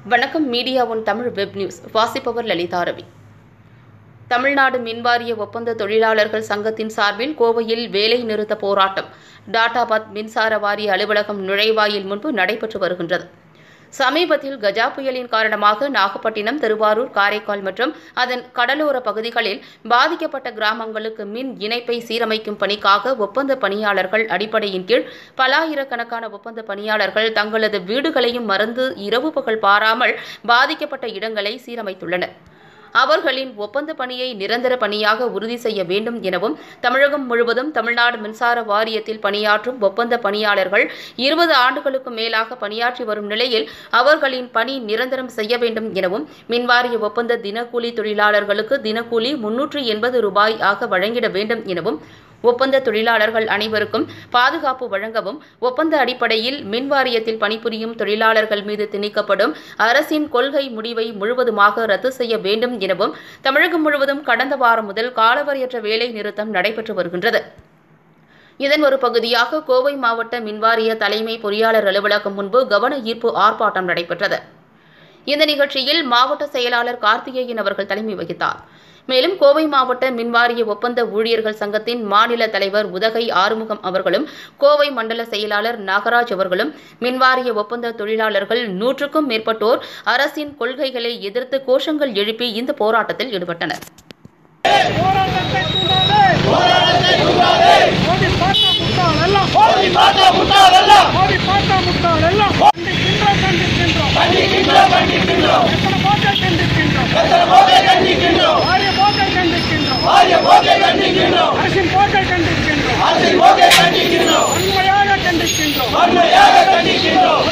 வணக்கம் media one Tamil web news வாசிப்பவர் லலிதா ரவி தமிழ்நாடு மின்வாரிய ஒப்பந்த தொழிலாளர்கள் சங்கத்தின் சார்பில் கோவையில் வேலை நிறுத்த போராட்டம் டாடாபாத் மின்சார வாரிய அலுவலகம் நுழைவாயில் முன்பு நடைபெற்று வருகின்றது சமீபத்தில் கஜா புயலின் காரணமாக நாகப்பட்டினம் திருவாரூர் காரைக்கால் மற்றும் அதன் கடலோர பகுதிகளில் பாதிக்கப்பட்ட கிராமங்களுக்கு மின் இணைப்பை சீரமைக்கும் பணிக்காக ஒப்பந்த பணியாளர்கள் அடிப்படையின் கீழ் பல ஆயிரக்கணக்கான ஒப்பந்த பணியாளர்கள் தங்களது வீடுகளையும் மறந்து இரவு பகல் பாராமல் பாதிக்கப்பட்ட இடங்களை சீரமைத்துள்ளனர் அவர்களின் ஒப்பந்த பணியை நிரந்தர பணியாக உறுதி செய்ய வேண்டும் எனவும் தமிழகம் முழுவதும் தமிழ்நாடு மின்சார வாரியத்தில் பணியாற்றும் ஒப்பந்த பணியாளர்கள் இருபது ஆண்டுகளுக்கு மேலாக பணியாற்றி வரும் நிலையில் அவர்களின் பணி நிரந்தரம் செய்ய வேண்டும் எனவும் மின்வாரிய ஒப்பந்த தினக்கூலி தொழிலாளர்களுக்கு தினக்கூலி முன்னூற்று எண்பது ரூபாய் ஆக வழங்கிட வேண்டும் எனவும் ஒப்பந்த தொழிலாளர்கள் அனைவருக்கும் பாதுகாப்பு வழங்கவும் ஒப்பந்த அடிப்படையில் மின் வாரியத்தில் பணிபுரியும் தொழிலாளர்கள் மீது திணிக்கப்படும் அரசின் கொள்கை முடிவை முழுவதுமாக ரத்து செய்ய வேண்டும் எனவும் தமிழகம் முழுவதும் கடந்த வாரம் முதல் காலவரையற்ற வேலை நிறுத்தம் நடைபெற்று வருகின்றது இதன் ஒரு பகுதியாக கோவை மாவட்ட மின்வாரிய தலைமை பொறியாளர் அலுவலகம் முன்பு கவன ஈர்ப்பு ஆர்ப்பாட்டம் நடைபெற்றது இந்த நிகழ்ச்சியில் மாவட்ட செயலாளர் கார்த்திகேயன் அவர்கள் தலைமை வகித்தார் மேலும் கோவை மாவட்ட மின்வாரிய ஒப்பந்த ஊழியர்கள் சங்கத்தின் மாநில தலைவர் உதகை ஆறுமுகம் அவர்களும் கோவை மண்டல செயலாளர் நாகராஜ் அவர்களும் மின்வாரிய ஒப்பந்த தொழிலாளர்கள் நூற்றுக்கும் மேற்பட்டோர் அரசின் கொள்கைகளை எதிர்த்து கோஷங்கள் எழுப்பி இந்த போராட்டத்தில் ஈடுபட்டனர் போராட்டத்தை தூண்டாதே போராட்டத்தை தூண்டாதே மோடி பாட்டா முட்டாள் எல்லாம் மோடி பாட்டா முட்டாள் எல்லாம் மோடி பாட்டா முட்டாள் எல்லாம் கண்டிக்கின்றோம் கண்டிக்கின்றோம் கண்டிக்கின்றோம் கண்டிக்கின்றோம் எத்தனை போக்கை கண்டிக்கின்றோம் எத்தனை போக்கை கண்டிக்கின்றோம் வாரிய போக்கை கண்டிக்கின்றோம் வாரிய போக்கை கண்டிக்கின்றோம் அரசின் போக்கை கண்டிக்கின்றோம் அரசின் போக்கை கண்டிக்கின்றோம் உண்மையாக கண்டிக்கின்றோம் வன்மையாக கண்டிக்கின்றோம்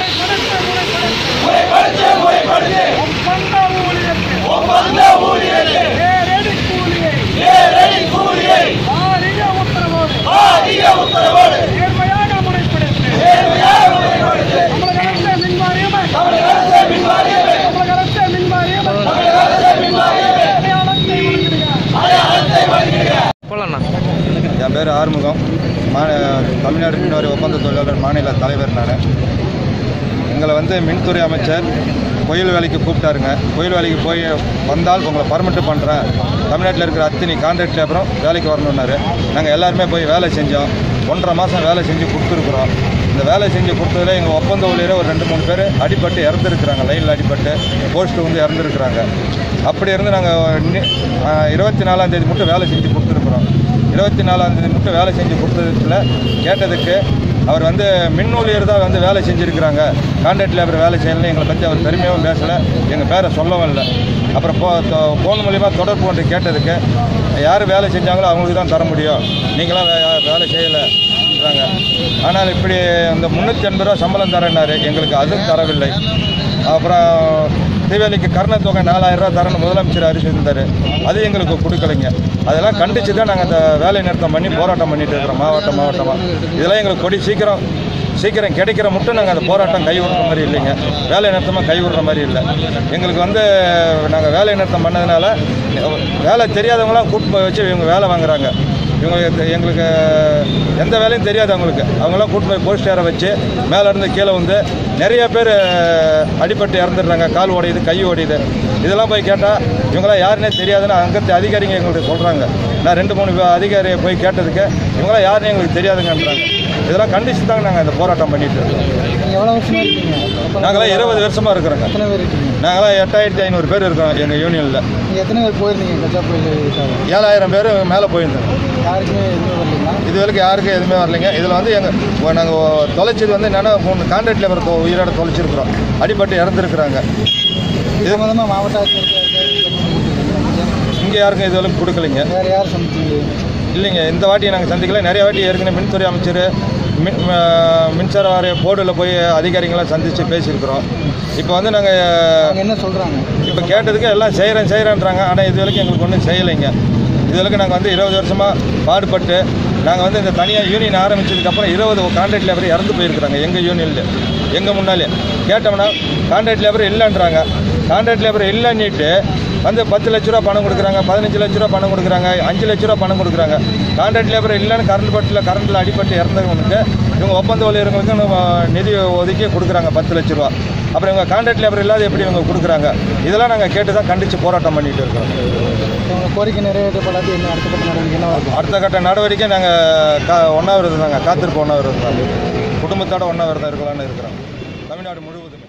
முறைப்படுத்த முறைப்படுத்த முறைப்படுத்து முறைப்படுத்து ஒப்பந்த ஊழியருக்கு ஒப்பந்த ஊழியருக்கு நேரடி கூலியை நேரடி கூலியை அதிக உத்தரவோடு அதிக உத்தரவோடு நேர்மையாக முறைப்படுத்து நேர்மையாக முறைப்படுத்து தமிழக அரசு மின்வாரியமே தமிழக அரசு மின்வாரியமே தமிழக அரசு மின்வாரியமே தமிழக அரசு மின்வாரியமே அடையாளத்தை வழங்குகிறார் அடையாளத்தை வழங்குகிற என் பேர் ஆறுமுகம் மா தமிழ்நாடு மின்வாரி ஒப்பந்த தொழிலாளர் மாநில தலைவர் நான் எங்களை வந்து மின்துறை அமைச்சர் கோயில் வேலைக்கு கூப்பிட்டாருங்க கோயில் வேலைக்கு போய் வந்தால் உங்களை பர்மிட்டு பண்ணுறேன் தமிழ்நாட்டில் இருக்கிற அத்தனை கான்ட்ராக்ட் லேபரும் வேலைக்கு வரணுன்னாரு நாங்கள் எல்லாருமே போய் வேலை செஞ்சோம் ஒன்றரை மாதம் வேலை செஞ்சு கொடுத்துருக்குறோம் இந்த வேலை செஞ்சு கொடுத்ததுல எங்கள் ஒப்பந்த ஊழியரே ஒரு ரெண்டு மூணு பேர் அடிபட்டு இறந்துருக்குறாங்க லைனில் அடிபட்டு போஸ்ட்டு வந்து இறந்துருக்குறாங்க அப்படி இருந்து நாங்கள் இருபத்தி நாலாம் தேதி மட்டும் வேலை செஞ்சு கொடுத்துருக்குறோம் இருபத்தி நாலாம் தேதி மட்டும் வேலை செஞ்சு கொடுத்ததுல கேட்டதுக்கு அவர் வந்து மின் ஊழியர் தான் வந்து வேலை செஞ்சுருக்கிறாங்க கான்ட்ராக்ட் லேபர் வேலை செய்யலை எங்களை பற்றி அவர் பெருமையாகவும் பேசலை எங்கள் பேரை சொல்லவும் இல்லை அப்புறம் ஃபோ ஃபோன் மூலிமா தொடர்பு கொண்டு கேட்டதுக்கு யார் வேலை செஞ்சாங்களோ அவங்களுக்கு தான் தர முடியும் நீங்களாம் வே- வேலை செய்யலைன்றாங்க ஆனால் இப்படி இந்த முந்நூற்றி எண்பது ரூபா சம்பளம் தரேன்னாரு எங்களுக்கு அதுவும் தரவில்லை அப்புறம் தீபாவளிக்கு கருணை தொகை நாலாயிரம் ரூபா தரணும் முதலமைச்சர் அறிவிச்சிருந்தார் அது எங்களுக்கு கொடுக்கலைங்க அதெல்லாம் கண்டித்து தான் நாங்கள் அந்த வேலை நிறுத்தம் பண்ணி போராட்டம் பண்ணிட்டு இருக்கிறோம் மாவட்டம் மாவட்டமாக இதெல்லாம் எங்களுக்கு கொடி சீக்கிரம் சீக்கிரம் கிடைக்கிற மட்டும் நாங்கள் அந்த போராட்டம் கைவிடுற மாதிரி இல்லைங்க வேலை நிறுத்தமாக கைவிடுற மாதிரி இல்லை எங்களுக்கு வந்து நாங்கள் வேலை நிறுத்தம் பண்ணதுனால வேலை தெரியாதவங்களாம் கூட்டு போய் வச்சு இவங்க வேலை வாங்குறாங்க இவங்களுக்கு எங்களுக்கு எந்த வேலையும் தெரியாது அவங்களுக்கு அவங்களாம் கூட்டு போய் போஸ்ட் ஏற வச்சு மேலே இருந்து கீழே வந்து நிறைய பேர் அடிபட்டு இறந்துடுறாங்க கால் உடையுது கை உடையுது இதெல்லாம் போய் கேட்டால் இவங்களாம் யாருன்னே தெரியாதுன்னு அங்கத்து அதிகாரிங்க எங்களுக்கு சொல்கிறாங்க நான் ரெண்டு மூணு பே- அதிகாரி போய் கேட்டதுக்கு இவங்களாம் யாருன்னு எங்களுக்கு தெரியாதுங்கன்றாங்க இதெல்லாம் கண்டிச்சு தாங்க நாங்கள் இந்த போராட்டம் பண்ணிட்டு இருக்கோம் எவ்வளோ வருஷமா இருக்கீங்க நாங்களாம் இருபது வருஷமாக இருக்கிறோங்க எத்தனை பேர் இருக்கீங்க நாங்களாம் எட்டாயிரத்தி ஐநூறு பேர் இருக்கோம் எங்கள் யூனியனில் நீங்கள் எத்தனை பேர் போயிருந்தீங்க கஜா புயல் ஏழாயிரம் பேர் மேலே போயிருந்தோம் யாருக்குமே எதுவுமே வரலைங்களா இது வரைக்கும் யாருக்கும் எதுவுமே வரலைங்க இதில் வந்து எங்கள் நாங்கள் தொலைச்சது வந்து என்னென்னா மூணு கான்ட்ராக்ட் லேபர் தொ- உயிரோட தொலைச்சிருக்கிறோம் அடிபட்டு இறந்துருக்குறாங்க இது சம்மந்தமாக மாவட்ட ஆட்சியருக்கு இங்கே யாருக்கும் இது வரைக்கும் கொடுக்கலைங்க வேறு யார் சந்திச்சீங்க இல்லைங்க இந்த வாட்டி நாங்கள் சந்திக்கல நிறைய வாட்டி ஏற்கனவே மின்துறை அமைச்சர் மின் ம- மின்சார வாரிய போர்டில் போய் அதிகாரிங்களாம் சந்தித்து பேசியிருக்கிறோம் இப்போ வந்து நாங்கள் அவங்க என்ன சொல்கிறாங்க இப்போ கேட்டதுக்கு எல்லாம் செய்கிறேன் செய்கிறேன்றாங்க ஆனால் இது வரைக்கும் எங்களுக்கு ஒன்றும் செய்யலைங்க இது வரைக்கும் நாங்கள் வந்து இருபது வருஷமாக பாடுபட்டு நாங்கள் வந்து இந்த தனியாக யூனியன் ஆரம்பிச்சதுக்கப்புறம் இருபது கான்ட்ராக்ட் லேபர் இறந்து போயிருக்கிறாங்க எங்கள் யூனியனில் எங்கள் முன்னாலே கேட்டோம்னா கான்ட்ராக்ட் லேபர் இல்லைன்றாங்க கான்ட்ராக்ட் லேபர் இல்லைன்னுட்டு வந்து பத்து லட்ச ரூபா பணம் கொடுக்குறாங்க பதினஞ்சு லட்ச ரூபா பணம் கொடுக்குறாங்க அஞ்சு லட்ச ரூபா பணம் கொடுக்குறாங்க கான்ட்ராக்ட் லேபர் இல்லைன்னு கரண்ட் பட்டில் கரண்டில் அடிபட்டு இறந்தவனுக்கு இவங்க ஒப்பந்த ஊழியர்களுக்கு நம்ம நிதி ஒதுக்கி கொடுக்குறாங்க பத்து லட்ச ரூபா அப்புறம் இவங்க கான்ட்ராக்ட் லேபர் இல்லாத எப்படி இவங்க கொடுக்குறாங்க இதெல்லாம் நாங்கள் கேட்டு தான் கண்டித்து போராட்டம் பண்ணிட்டு இருக்கிறோம் உங்கள் கோரிக்கை நிறைவேற்றப்படாது என்ன அடுத்த கட்ட நடவடிக்கை என்ன இருக்கும் அடுத்த கட்ட நடவடிக்கை நாங்கள் கா ஒன்றாவது தாங்க காத்திருப்பு ஒன்றாவது தாங்க குடும்பத்தோட ஒன்றாவது இருக்கலாம்னு இருக்கிறோம் தமிழ்நாடு முழுவதுமே